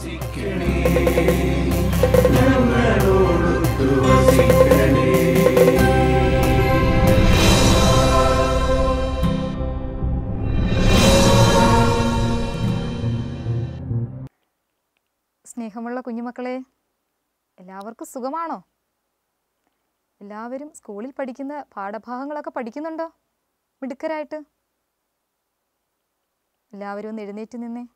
വസിക്കണേ ഞങ്ങളോടൊത്തു വസിക്കണേ സ്നേഹമുള്ള കുഞ്ഞുമക്കളെ എല്ലാവർക്കും സുഖമാണോ എല്ലാവരും സ്കൂളിൽ പഠിക്കുന്ന പാഠഭാഗങ്ങളൊക്കെ പഠിക്കുന്നുണ്ടോ മിടുക്കരായിട്ട് എല്ലാവരും ഒന്ന് എഴുന്നേറ്റ് നിന്നേ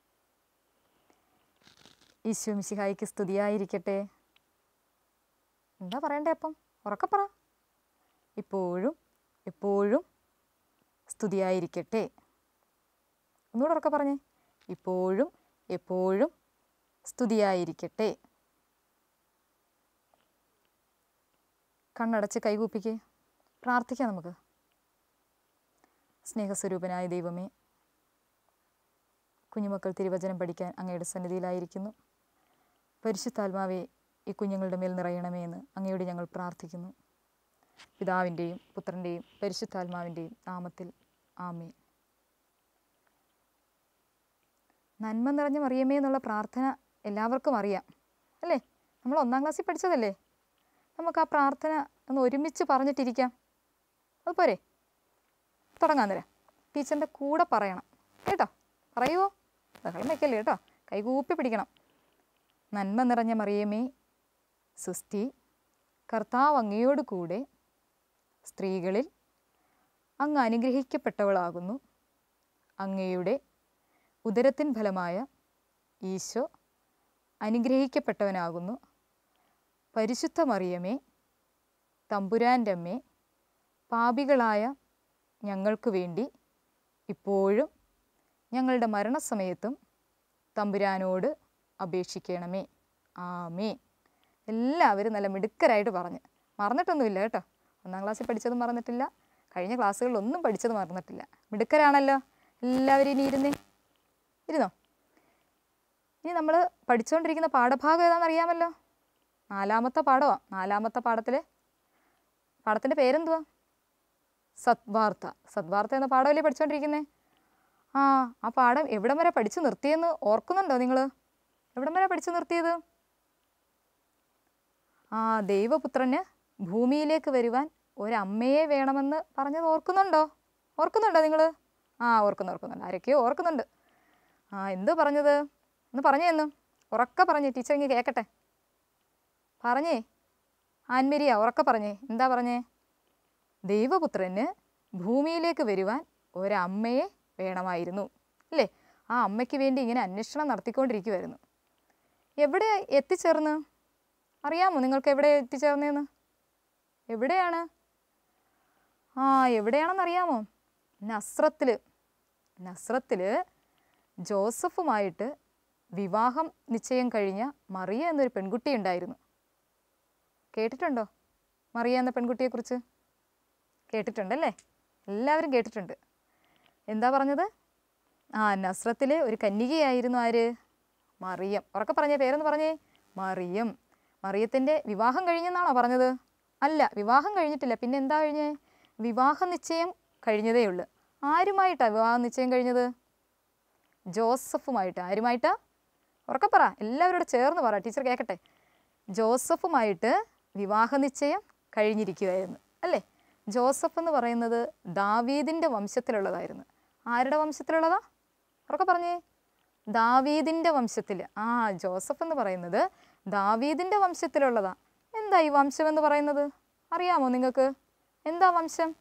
ഈശോ മിശിഹായിക്ക് സ്തുതിയായിരിക്കട്ടെ എന്താ പറയണ്ടേ അപ്പം ഉറക്കെ പറ ഇപ്പോഴും എപ്പോഴും സ്തുതിയായിരിക്കട്ടെ ഒന്നുകൂടെ ഉറക്കെ പറഞ്ഞേ ഇപ്പോഴും എപ്പോഴും സ്തുതിയായിരിക്കട്ടെ കണ്ണടച്ച് കൈകൂപ്പിക്ക് പ്രാർത്ഥിക്കാം നമുക്ക് സ്നേഹസ്വരൂപനായ ദൈവമേ കുഞ്ഞുമക്കൾ തിരുവചനം പഠിക്കാൻ അങ്ങയുടെ സന്നിധിയിലായിരിക്കുന്നു പരിശുദ്ധാത്മാവെ ഈ കുഞ്ഞുങ്ങളുടെ മേൽ നിറയണമേ എന്ന് അങ്ങയോട് ഞങ്ങൾ പ്രാർത്ഥിക്കുന്നു പിതാവിൻ്റെയും പുത്രൻ്റെയും പരിശുദ്ധാത്മാവിൻ്റെയും നാമത്തിൽ ആമേ നന്മ നിറഞ്ഞ മറിയമേ എന്നുള്ള പ്രാർത്ഥന എല്ലാവർക്കും അറിയാം അല്ലേ നമ്മൾ ഒന്നാം ക്ലാസ്സിൽ പഠിച്ചതല്ലേ നമുക്ക് ആ പ്രാർത്ഥന ഒന്ന് ഒരുമിച്ച് പറഞ്ഞിട്ടിരിക്കാം അതുപോരെ തുടങ്ങാൻ തരാം ടീച്ചറിൻ്റെ കൂടെ പറയണം കേട്ടോ പറയുമോ ബഹളം വെക്കല്ലേ കേട്ടോ കൈകൂപ്പി പിടിക്കണം നന്മ നിറഞ്ഞ മറിയമേ സുസ്തി കർത്താവ് അങ്ങയോട് കൂടെ സ്ത്രീകളിൽ അങ്ങ് അനുഗ്രഹിക്കപ്പെട്ടവളാകുന്നു അങ്ങയുടെ ഉദരത്തിൻ ഫലമായ ഈശോ അനുഗ്രഹിക്കപ്പെട്ടവനാകുന്നു പരിശുദ്ധ മറിയമേ തമ്പുരാൻ്റെ അമ്മേ പാപികളായ ഞങ്ങൾക്ക് വേണ്ടി ഇപ്പോഴും ഞങ്ങളുടെ മരണസമയത്തും തമ്പുരാനോട് അപേക്ഷിക്കണമേ ആമേ എല്ലാവരും നല്ല മിടുക്കരായിട്ട് പറഞ്ഞ് മറന്നിട്ടൊന്നുമില്ല കേട്ടോ ഒന്നാം ക്ലാസ്സിൽ പഠിച്ചത് മറന്നിട്ടില്ല കഴിഞ്ഞ ക്ലാസ്സുകളിലൊന്നും പഠിച്ചത് മറന്നിട്ടില്ല മിടുക്കരാണല്ലോ എല്ലാവരും ഇനി ഇരുന്നേ ഇരുന്നോ ഇനി നമ്മൾ പഠിച്ചുകൊണ്ടിരിക്കുന്ന പാഠഭാഗം ഏതാണെന്ന് അറിയാമല്ലോ നാലാമത്തെ പാഠമാണ് നാലാമത്തെ പാഠത്തിൽ പാഠത്തിൻ്റെ പേരെന്തുവാ സദ്വാർത്ത സദ്വാർത്ത എന്ന പാഠമല്ലേ പഠിച്ചുകൊണ്ടിരിക്കുന്നേ ആ ആ പാഠം എവിടം വരെ പഠിച്ചു നിർത്തിയെന്ന് ഓർക്കുന്നുണ്ടോ നിങ്ങൾ എവിടം വരെ പഠിച്ചു നിർത്തിയത് ആ ദൈവപുത്രന് ഭൂമിയിലേക്ക് വരുവാൻ ഒരമ്മയെ വേണമെന്ന് പറഞ്ഞത് ഓർക്കുന്നുണ്ടോ ഓർക്കുന്നുണ്ടോ നിങ്ങൾ ആ ഓർക്കുന്നു ഓർക്കുന്നുണ്ട് ആരൊക്കെയോ ഓർക്കുന്നുണ്ട് ആ എന്ത് പറഞ്ഞത് ഒന്ന് പറഞ്ഞു തന്നു ഉറക്കെ പറഞ്ഞേ ടീച്ചർ ഇങ്ങനെ കേൾക്കട്ടെ പറഞ്ഞേ ആൻമരിയ ഉറക്കെ പറഞ്ഞേ എന്താ പറഞ്ഞേ ദൈവപുത്രന് ഭൂമിയിലേക്ക് വരുവാൻ ഒരമ്മയെ വേണമായിരുന്നു അല്ലേ ആ അമ്മയ്ക്ക് വേണ്ടി ഇങ്ങനെ അന്വേഷണം നടത്തിക്കൊണ്ടിരിക്കുമായിരുന്നു എവിടെ എത്തിച്ചേർന്ന് അറിയാമോ നിങ്ങൾക്ക് എവിടെ എത്തിച്ചേർന്നതെന്ന് എവിടെയാണ് ആ എവിടെയാണെന്ന് അറിയാമോ നസ്രത്തിൽ നസ്രത്തിൽ ജോസഫുമായിട്ട് വിവാഹം നിശ്ചയം കഴിഞ്ഞ മറിയ എന്നൊരു പെൺകുട്ടി ഉണ്ടായിരുന്നു കേട്ടിട്ടുണ്ടോ മറിയ എന്ന പെൺകുട്ടിയെക്കുറിച്ച് കേട്ടിട്ടുണ്ടല്ലേ എല്ലാവരും കേട്ടിട്ടുണ്ട് എന്താ പറഞ്ഞത് ആ നസ്രത്തിലെ ഒരു കന്യകയായിരുന്നു ആര് മറിയം ഉറക്കെ പറഞ്ഞ പേരെന്ന് പറഞ്ഞേ മറിയം മറിയത്തിൻ്റെ വിവാഹം കഴിഞ്ഞെന്നാണോ പറഞ്ഞത് അല്ല വിവാഹം കഴിഞ്ഞിട്ടില്ല പിന്നെ എന്താ കഴിഞ്ഞേ വിവാഹ നിശ്ചയം കഴിഞ്ഞതേ ഉള്ളൂ ആരുമായിട്ടാണ് വിവാഹ നിശ്ചയം കഴിഞ്ഞത് ജോസഫുമായിട്ട് ആരുമായിട്ടാ ഉറക്കെ പറ എല്ലാവരോടും ചേർന്ന് പറ ടീച്ചർ കേൾക്കട്ടെ ജോസഫുമായിട്ട് വിവാഹ നിശ്ചയം കഴിഞ്ഞിരിക്കുമായിരുന്നു അല്ലേ ജോസഫ് എന്ന് പറയുന്നത് ദാവീദിൻ്റെ വംശത്തിലുള്ളതായിരുന്നു ആരുടെ വംശത്തിലുള്ളതാ ഉറക്കെ പറഞ്ഞേ ദാവീദിൻ്റെ വംശത്തിൽ ആ ജോസഫ് എന്ന് പറയുന്നത് ദാവീദിൻ്റെ വംശത്തിലുള്ളതാ എന്താ ഈ വംശം എന്ന് പറയുന്നത് അറിയാമോ നിങ്ങൾക്ക് എന്താ വംശം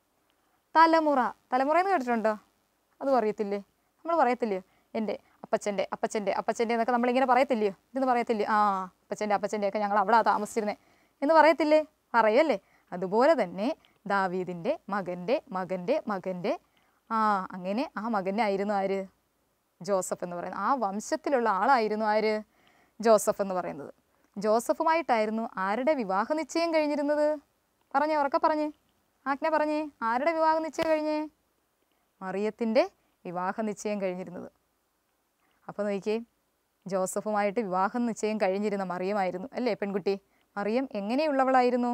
തലമുറ തലമുറ എന്ന് കേട്ടിട്ടുണ്ടോ അത് അറിയത്തില്ലേ നമ്മൾ പറയത്തില്ലയോ എൻ്റെ അപ്പച്ചൻ്റെ അപ്പച്ചൻ്റെ അപ്പച്ചൻ്റെ എന്നൊക്കെ നമ്മളിങ്ങനെ പറയത്തില്ലയോ ഇതെന്ന് പറയത്തില്ലേ ആ അപ്പച്ചൻ്റെ അപ്പച്ചൻ്റെ ഒക്കെ ഞങ്ങൾ അവിടെ താമസിച്ചിരുന്നത് എന്ന് പറയത്തില്ലേ പറയല്ലേ അതുപോലെ തന്നെ ദാവീദിൻ്റെ മകൻ്റെ മകൻ്റെ മകൻ്റെ ആ അങ്ങനെ ആ മകനെ ആയിരുന്നു ആര് ജോസഫ് എന്ന് പറയുന്നത് ആ വംശത്തിലുള്ള ആളായിരുന്നു ആര് ജോസഫ് എന്ന് പറയുന്നത് ജോസഫുമായിട്ടായിരുന്നു ആരുടെ വിവാഹ നിശ്ചയം കഴിഞ്ഞിരുന്നത് പറഞ്ഞേ ഉറക്കെ പറഞ്ഞേ ആജ്ഞ പറഞ്ഞേ ആരുടെ വിവാഹ നിശ്ചയം കഴിഞ്ഞേ മറിയത്തിൻ്റെ വിവാഹ നിശ്ചയം കഴിഞ്ഞിരുന്നത് അപ്പോൾ നോക്കിയേ ജോസഫുമായിട്ട് വിവാഹ നിശ്ചയം കഴിഞ്ഞിരുന്ന മറിയമായിരുന്നു അല്ലേ പെൺകുട്ടി മറിയം എങ്ങനെയുള്ളവളായിരുന്നു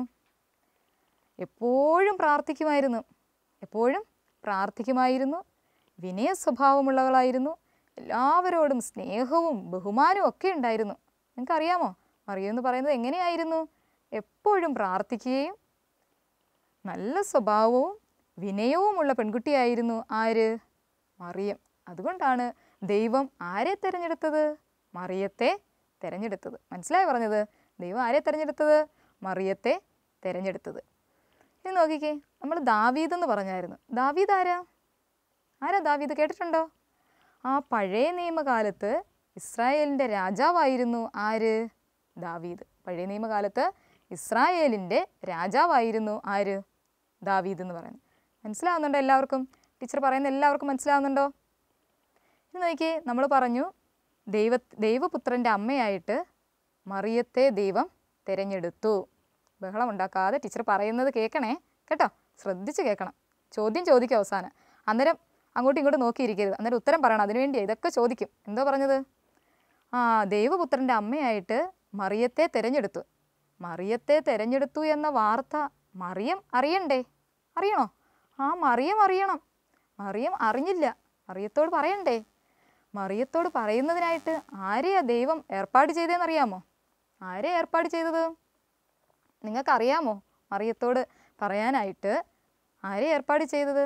എപ്പോഴും പ്രാർത്ഥിക്കുമായിരുന്നു എപ്പോഴും പ്രാർത്ഥിക്കുമായിരുന്നു വിനയ സ്വഭാവമുള്ളവളായിരുന്നു എല്ലാവരോടും സ്നേഹവും ബഹുമാനവും ഒക്കെ ഉണ്ടായിരുന്നു നിങ്ങൾക്കറിയാമോ മറിയം എന്ന് പറയുന്നത് എങ്ങനെയായിരുന്നു എപ്പോഴും പ്രാർത്ഥിക്കുകയും നല്ല സ്വഭാവവും വിനയവുമുള്ള പെൺകുട്ടിയായിരുന്നു ആര് മറിയം അതുകൊണ്ടാണ് ദൈവം ആരെ തിരഞ്ഞെടുത്തത് മറിയത്തെ തിരഞ്ഞെടുത്തത് മനസ്സിലായി പറഞ്ഞത് ദൈവം ആരെ തിരഞ്ഞെടുത്തത് മറിയത്തെ തിരഞ്ഞെടുത്തത് ഇനി നോക്കിക്കേ നമ്മൾ ദാവീദ് എന്ന് പറഞ്ഞായിരുന്നു ദാവീദ് ആരാ ആരാ ദാവീദ് കേട്ടിട്ടുണ്ടോ ആ പഴയ നിയമകാലത്ത് ഇസ്രായേലിൻ്റെ രാജാവായിരുന്നു ആര് ദാവീദ് പഴയ നിയമകാലത്ത് ഇസ്രായേലിൻ്റെ രാജാവായിരുന്നു ആര് ദാവീദ് എന്ന് പറയുന്നത് മനസ്സിലാവുന്നുണ്ടോ എല്ലാവർക്കും ടീച്ചർ പറയുന്ന എല്ലാവർക്കും മനസ്സിലാവുന്നുണ്ടോ ഇനി നോക്കിയേ നമ്മൾ പറഞ്ഞു ദൈവ ദൈവപുത്രൻ്റെ അമ്മയായിട്ട് മറിയത്തെ ദൈവം തിരഞ്ഞെടുത്തു ബഹളം ഉണ്ടാക്കാതെ ടീച്ചർ പറയുന്നത് കേൾക്കണേ കേട്ടോ ശ്രദ്ധിച്ച് കേൾക്കണം ചോദ്യം ചോദിക്കും അവസാനം അന്നേരം അങ്ങോട്ടും ഇങ്ങോട്ടും നോക്കിയിരിക്കരുത് അന്നേരം ഉത്തരം പറയണം അതിനുവേണ്ടി ഇതൊക്കെ ചോദിക്കും എന്തോ പറഞ്ഞത് ആ ദൈവപുത്രൻ്റെ അമ്മയായിട്ട് മറിയത്തെ തിരഞ്ഞെടുത്തു മറിയത്തെ തിരഞ്ഞെടുത്തു എന്ന വാർത്ത മറിയം അറിയണ്ടേ അറിയണോ ആ മറിയം അറിയണം മറിയം അറിഞ്ഞില്ല മറിയത്തോട് പറയണ്ടേ മറിയത്തോട് പറയുന്നതിനായിട്ട് ആരെയാ ദൈവം ഏർപ്പാട് ചെയ്തതെന്നറിയാമോ ആരെ ഏർപ്പാട് ചെയ്തത് നിങ്ങൾക്കറിയാമോ മറിയത്തോട് പറയാനായിട്ട് ആരെ ഏർപ്പാട് ചെയ്തത്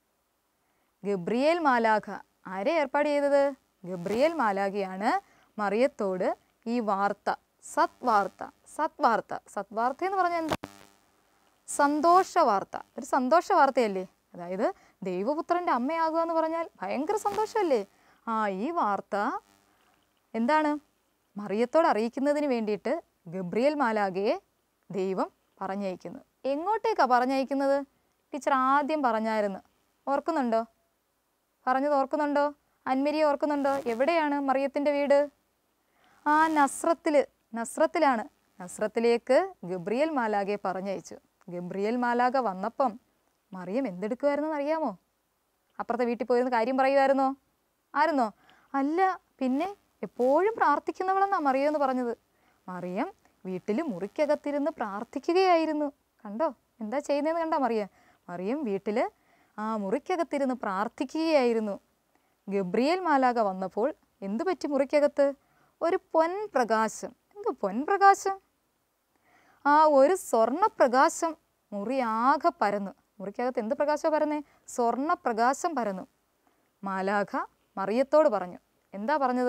ഗബ്രിയേൽ മാലാഖ ആരെ ഏർപ്പാട് ചെയ്തത് ഗബ്രിയേൽ മാലാഖയാണ് മറിയത്തോട് ഈ വാർത്ത സത് വാർത്ത സത് വാർത്ത സത് വാർത്ത എന്ന് പറഞ്ഞാൽ എന്താ സന്തോഷ വാർത്ത ഒരു സന്തോഷ വാർത്തയല്ലേ അതായത് ദൈവപുത്രൻ്റെ അമ്മയാകുക എന്ന് പറഞ്ഞാൽ ഭയങ്കര സന്തോഷമല്ലേ ആ ഈ വാർത്ത എന്താണ് മറിയത്തോട് അറിയിക്കുന്നതിന് വേണ്ടിയിട്ട് ഗബ്രിയേൽ മാലാഖയെ ദൈവം പറഞ്ഞയക്കുന്നു എങ്ങോട്ടേക്കാണ് പറഞ്ഞയക്കുന്നത് ടീച്ചർ ആദ്യം പറഞ്ഞായിരുന്നു ഓർക്കുന്നുണ്ടോ പറഞ്ഞത് ഓർക്കുന്നുണ്ടോ അന്മരിയെ ഓർക്കുന്നുണ്ടോ എവിടെയാണ് മറിയത്തിൻ്റെ വീട് ആ നസ്രത്തിൽ നസ്രത്തിലാണ് നസ്രത്തിലേക്ക് ഗബ്രിയേൽ മാലാഖയെ പറഞ്ഞയച്ചു ഗബ്രിയേൽ മാലാഖ വന്നപ്പം മറിയം എന്തെടുക്കുമായിരുന്നെന്ന് അറിയാമോ അപ്പുറത്തെ വീട്ടിൽ പോയിരുന്ന കാര്യം പറയുമായിരുന്നോ ആയിരുന്നോ അല്ല പിന്നെ എപ്പോഴും പ്രാർത്ഥിക്കുന്നവളെന്നാ മറിയം എന്ന് പറഞ്ഞത് മറിയം വീട്ടിൽ മുറിക്കകത്തിരുന്ന് പ്രാർത്ഥിക്കുകയായിരുന്നു കണ്ടോ എന്താ ചെയ്യുന്നതെന്ന് കണ്ടോ മറിയം മറിയം വീട്ടിൽ ആ മുറിക്കകത്തിരുന്ന് പ്രാർത്ഥിക്കുകയായിരുന്നു ഗബ്രിയേൽ മാലാക വന്നപ്പോൾ എന്തു പറ്റി മുറിക്കകത്ത് ഒരു പൊൻപ്രകാശം എന്ത് പൊൻപ്രകാശം ആ ഒരു സ്വർണപ്രകാശം മുറി ആകെ പരന്നു മുറിക്കകത്ത് എന്ത് പ്രകാശമാണ് പരന്നേ സ്വർണപ്രകാശം പരന്നു മാലാഖ മറിയത്തോട് പറഞ്ഞു എന്താ പറഞ്ഞത്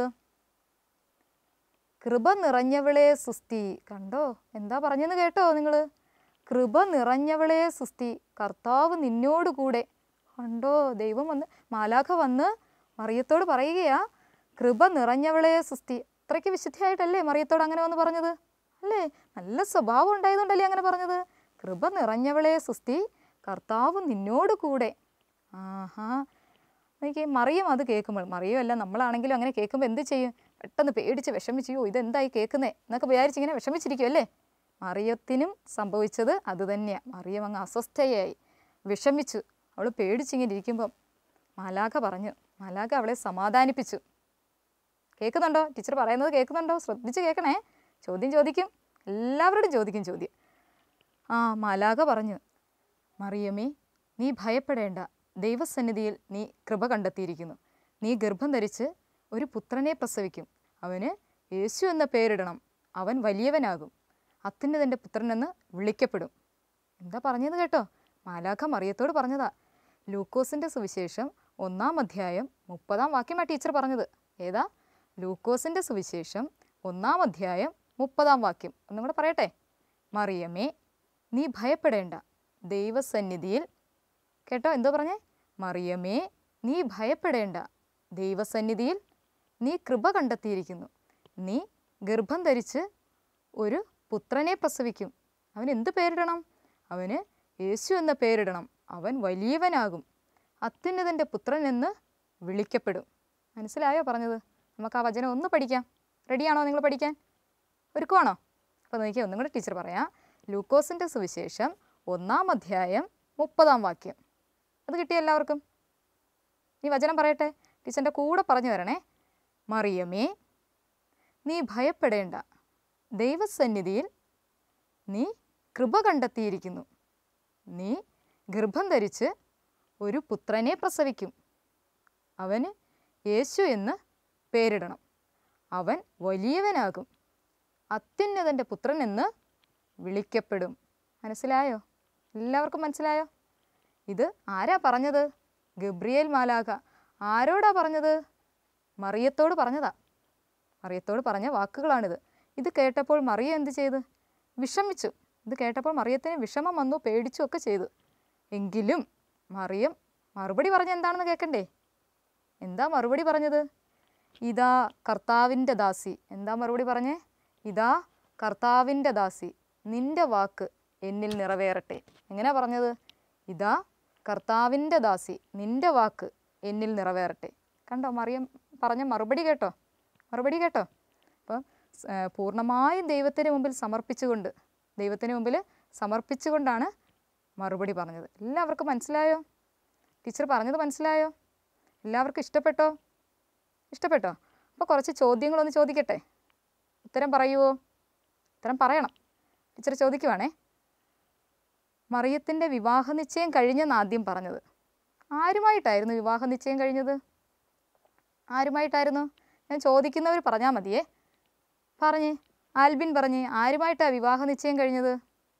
കൃപ നിറഞ്ഞവളെ സുസ്തി കണ്ടോ എന്താ പറഞ്ഞെന്ന് കേട്ടോ നിങ്ങൾ കൃപ നിറഞ്ഞവളെ സുസ്തി കർത്താവ് നിന്നോട് കൂടെ കണ്ടോ ദൈവം വന്ന് മാലാഖ വന്ന് മറിയത്തോട് പറയുകയാ കൃപ നിറഞ്ഞവളെ സുസ്തി അത്രയ്ക്ക് വിശുദ്ധിയായിട്ടല്ലേ മറിയത്തോട് അങ്ങനെ വന്ന് പറഞ്ഞത് അല്ലേ നല്ല സ്വഭാവം ഉണ്ടായതുകൊണ്ടല്ലേ അങ്ങനെ പറഞ്ഞത് കൃപ നിറഞ്ഞവളെ സുസ്തി കർത്താവ് നിന്നോട് കൂടെ ആഹാ എനിക്ക് മറിയം അത് കേൾക്കുമ്പോൾ മറിയുമല്ല നമ്മളാണെങ്കിലും അങ്ങനെ കേൾക്കുമ്പോൾ എന്ത് ചെയ്യും പെട്ടെന്ന് പേടിച്ച് വിഷമിച്ചു ഇതെന്തായി കേൾക്കുന്നേ എന്നൊക്കെ വിചാരിച്ചിങ്ങനെ വിഷമിച്ചിരിക്കും അല്ലേ മറിയത്തിനും സംഭവിച്ചത് അത് തന്നെയാണ് മറിയം അങ്ങ് അസ്വസ്ഥയായി വിഷമിച്ചു അവൾ പേടിച്ചിങ്ങനെ ഇരിക്കുമ്പം മാലാഖ പറഞ്ഞു മാലാഖ അവളെ സമാധാനിപ്പിച്ചു കേൾക്കുന്നുണ്ടോ ടീച്ചർ പറയുന്നത് കേൾക്കുന്നുണ്ടോ ശ്രദ്ധിച്ച് കേൾക്കണേ ചോദ്യം ചോദിക്കും എല്ലാവരോടും ചോദിക്കും ചോദ്യം ആ മാലാഖ പറഞ്ഞു മറിയമേ നീ ഭയപ്പെടേണ്ട ദൈവസന്നിധിയിൽ നീ കൃപ കണ്ടെത്തിയിരിക്കുന്നു നീ ഗർഭം ധരിച്ച് ഒരു പുത്രനെ പ്രസവിക്കും അവന് യേശു എന്ന പേരിടണം അവൻ വലിയവനാകും അത്യുന്നതൻ്റെ പുത്രനെന്ന് വിളിക്കപ്പെടും എന്താ പറഞ്ഞത് കേട്ടോ മാലാഖ മറിയത്തോട് പറഞ്ഞതാ ലൂക്കോസിൻ്റെ സുവിശേഷം ഒന്നാം അധ്യായം മുപ്പതാം വാക്യമാ ടീച്ചർ പറഞ്ഞത് ഏതാ ലൂക്കോസിൻ്റെ സുവിശേഷം ഒന്നാം അധ്യായം മുപ്പതാം വാക്യം ഒന്നും കൂടെ പറയട്ടെ മറിയമേ നീ ഭയപ്പെടേണ്ട ദൈവസന്നിധിയിൽ കേട്ടോ എന്തോ പറഞ്ഞേ മറിയമേ നീ ഭയപ്പെടേണ്ട ദൈവസന്നിധിയിൽ നീ കൃപ കണ്ടെത്തിയിരിക്കുന്നു നീ ഗർഭം ധരിച്ച് ഒരു പുത്രനെ പ്രസവിക്കും അവൻ എന്ത് പേരിടണം അവന് യേശു എന്ന പേരിടണം അവൻ വലിയവനാകും അത്യുന്നതൻ്റെ പുത്രൻ എന്ന് വിളിക്കപ്പെടും മനസ്സിലായോ പറഞ്ഞത് നമുക്ക് ആ വചനം ഒന്ന് പഠിക്കാം റെഡിയാണോ നിങ്ങൾ പഠിക്കാൻ ഒരുക്കുവാണോ അപ്പോൾ നോക്കിയാൽ ഒന്നും കൂടെ ടീച്ചർ പറയാം ലൂക്കോസിൻ്റെ സുവിശേഷം ഒന്നാം അധ്യായം മുപ്പതാം വാക്യം അത് കിട്ടിയ എല്ലാവർക്കും ഈ വചനം പറയട്ടെ ടീച്ചറിൻ്റെ കൂടെ പറഞ്ഞു തരണേ മറിയമേ നീ ഭയപ്പെടേണ്ട ദൈവസന്നിധിയിൽ നീ കൃപ കണ്ടെത്തിയിരിക്കുന്നു നീ ഗർഭം ധരിച്ച് ഒരു പുത്രനെ പ്രസവിക്കും അവന് യേശു എന്ന് പേരിടണം അവൻ വലിയവനാകും അത്യുന്നതൻ്റെ പുത്രൻ എന്ന് വിളിക്കപ്പെടും മനസ്സിലായോ എല്ലാവർക്കും മനസ്സിലായോ ഇത് ആരാ പറഞ്ഞത് ഗബ്രിയേൽ മാലാക ആരോടാ പറഞ്ഞത് മറിയത്തോട് പറഞ്ഞതാ മറിയത്തോട് പറഞ്ഞ വാക്കുകളാണിത് ഇത് കേട്ടപ്പോൾ മറിയ എന്ത് ചെയ്ത് വിഷമിച്ചു ഇത് കേട്ടപ്പോൾ മറിയത്തിന് വിഷമം വന്നു പേടിച്ചു ഒക്കെ ചെയ്തു എങ്കിലും മറിയം മറുപടി പറഞ്ഞ എന്താണെന്ന് കേൾക്കണ്ടേ എന്താ മറുപടി പറഞ്ഞത് ഇതാ കർത്താവിൻ്റെ ദാസി എന്താ മറുപടി പറഞ്ഞേ ഇതാ കർത്താവിൻ്റെ ദാസി നിന്റെ വാക്ക് എന്നിൽ നിറവേറട്ടെ എങ്ങനെയാ പറഞ്ഞത് ഇതാ കർത്താവിൻ്റെ ദാസി നിന്റെ വാക്ക് എന്നിൽ നിറവേറട്ടെ കണ്ടോ മറിയം പറഞ്ഞ മറുപടി കേട്ടോ മറുപടി കേട്ടോ അപ്പം സ്- ഏർ പൂർണ്ണമായും ദൈവത്തിന് മുമ്പിൽ സമർപ്പിച്ചുകൊണ്ട് ദൈവത്തിന് മുമ്പിൽ സമർപ്പിച്ചുകൊണ്ടാണ് മറുപടി പറഞ്ഞത് എല്ലാവർക്കും മനസ്സിലായോ ടീച്ചർ പറഞ്ഞത് മനസ്സിലായോ എല്ലാവർക്കും ഇഷ്ടപ്പെട്ടോ ഇഷ്ടപ്പെട്ടോ അപ്പോൾ കുറച്ച് ചോദ്യങ്ങളൊന്ന് ചോദിക്കട്ടെ ഉത്തരം പറയുമോ ഉത്തരം പറയണം ടീച്ചർ ചോദിക്കുവാണേ മറിയത്തിൻ്റെ വിവാഹ നിശ്ചയം കഴിഞ്ഞെന്ന് ആദ്യം പറഞ്ഞത് ആരുമായിട്ടായിരുന്നു വിവാഹ നിശ്ചയം കഴിഞ്ഞത് ആരുമായിട്ടായിരുന്നു ഞാൻ ചോദിക്കുന്നവർ പറഞ്ഞാൽ മതിയേ പറഞ്ഞേ ആൽബിൻ പറഞ്ഞേ ആരുമായിട്ടാണ് വിവാഹ നിശ്ചയം കഴിഞ്ഞത്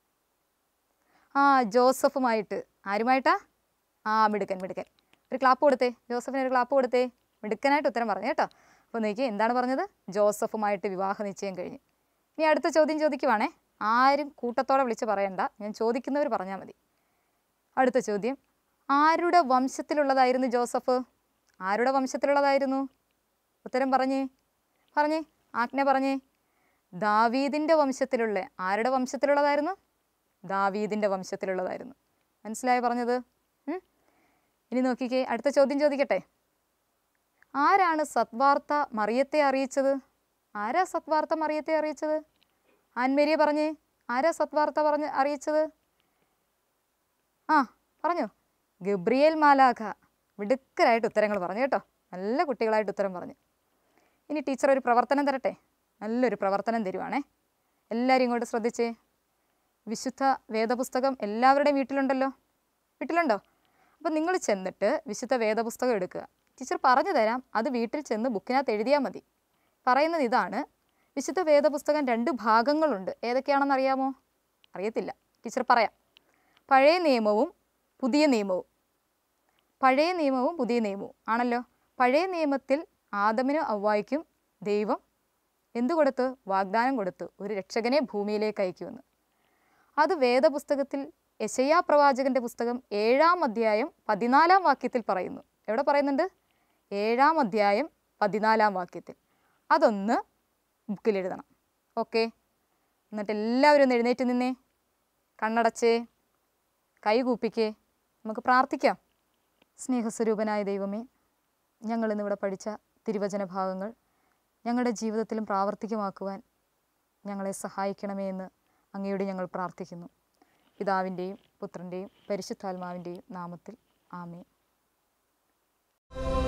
ആ ജോസഫുമായിട്ട് ആരുമായിട്ടാ ആ മിടുക്കൻ മിടുക്കൻ ഒരു ക്ലാപ്പ് കൊടുത്തേ ജോസഫിന് ഒരു ക്ലാപ്പ് കൊടുത്തേ മിടുക്കനായിട്ട് ഉത്തരം പറഞ്ഞു കേട്ടോ അപ്പോൾ നോക്കി എന്താണ് പറഞ്ഞത് ജോസഫുമായിട്ട് വിവാഹ നിശ്ചയം കഴിഞ്ഞു ഇനി അടുത്ത ചോദ്യം ചോദിക്കുവാണേ ആരും കൂട്ടത്തോടെ വിളിച്ച് പറയണ്ട ഞാൻ ചോദിക്കുന്നവർ പറഞ്ഞാൽ മതി അടുത്ത ചോദ്യം ആരുടെ വംശത്തിലുള്ളതായിരുന്നു ജോസഫ് ആരുടെ വംശത്തിലുള്ളതായിരുന്നു ഉത്തരം പറഞ്ഞേ പറഞ്ഞേ ആജ്ഞ പറഞ്ഞേ ദാവീദിൻ്റെ വംശത്തിലുള്ള ആരുടെ വംശത്തിലുള്ളതായിരുന്നു ദാവീദിൻ്റെ വംശത്തിലുള്ളതായിരുന്നു മനസ്സിലായോ പറഞ്ഞത് ഉം? ഇനി നോക്കിക്കേ അടുത്ത ചോദ്യം ചോദിക്കട്ടെ ആരാണ് സത്വാർത്ത മറിയത്തെ അറിയിച്ചത് ആരാ സത്വാർത്ത മറിയത്തെ അറിയിച്ചത് ആൻമേരിയെ പറഞ്ഞേ ആരാ സത്വാർത്ത പറഞ്ഞ് അറിയിച്ചത് ആ പറഞ്ഞു ഗബ്രിയേൽ മാലാഖ മിടുക്കരായിട്ട് ഉത്തരങ്ങൾ പറഞ്ഞു കേട്ടോ നല്ല കുട്ടികളായിട്ട് ഉത്തരം പറഞ്ഞു ഇനി ടീച്ചർ ഒരു പ്രവർത്തനം തരട്ടെ നല്ലൊരു പ്രവർത്തനം തരുവാണേ എല്ലാവരും ഇങ്ങോട്ട് ശ്രദ്ധിച്ചേ വിശുദ്ധ വേദപുസ്തകം എല്ലാവരുടെയും വീട്ടിലുണ്ടല്ലോ വീട്ടിലുണ്ടോ അപ്പോൾ നിങ്ങൾ ചെന്നിട്ട് വിശുദ്ധ വേദപുസ്തകം എടുക്കുക ടീച്ചർ പറഞ്ഞു തരാം അത് വീട്ടിൽ ചെന്ന് ബുക്കിനകത്ത് എഴുതിയാൽ മതി പറയുന്നത് ഇതാണ് വിശുദ്ധ വേദപുസ്തകം രണ്ട് ഭാഗങ്ങളുണ്ട് ഏതൊക്കെയാണെന്ന് അറിയാമോ അറിയത്തില്ല ടീച്ചർ പറയാം പഴയ നിയമവും പുതിയ നിയമവും പഴയ നിയമവും പുതിയ നിയമവും ആണല്ലോ പഴയ നിയമത്തിൽ ആദമിനും അവ്വായിക്കും ദൈവം എന്തു കൊടുത്തു വാഗ്ദാനം കൊടുത്തു ഒരു രക്ഷകനെ ഭൂമിയിലേക്ക് അയക്കുമെന്ന് അത് വേദപുസ്തകത്തിൽ യശയാ പ്രവാചകന്റെ പുസ്തകം ഏഴാം അധ്യായം പതിനാലാം വാക്യത്തിൽ പറയുന്നു എവിടെ പറയുന്നുണ്ട് ഏഴാം അധ്യായം പതിനാലാം വാക്യത്തിൽ അതൊന്ന് ബുക്കിൽ എഴുതണം ഓക്കെ എന്നിട്ട് എല്ലാവരും ഒന്ന് എഴുന്നേറ്റ് നിന്നേ കണ്ണടച്ചേ കൈ കൂപ്പിക്കേ നമുക്ക് പ്രാർത്ഥിക്കാം സ്നേഹസ്വരൂപനായ ദൈവമേ ഞങ്ങൾ ഇന്നിവിടെ പഠിച്ച തിരുവചന ഭാഗങ്ങൾ ഞങ്ങളുടെ ജീവിതത്തിലും പ്രാവർത്തികമാക്കുവാൻ ഞങ്ങളെ സഹായിക്കണമേ എന്ന് അങ്ങയോട് ഞങ്ങൾ പ്രാർത്ഥിക്കുന്നു പിതാവിൻ്റെയും പുത്രൻ്റെയും പരിശുദ്ധാത്മാവിൻ്റെയും നാമത്തിൽ ആമേ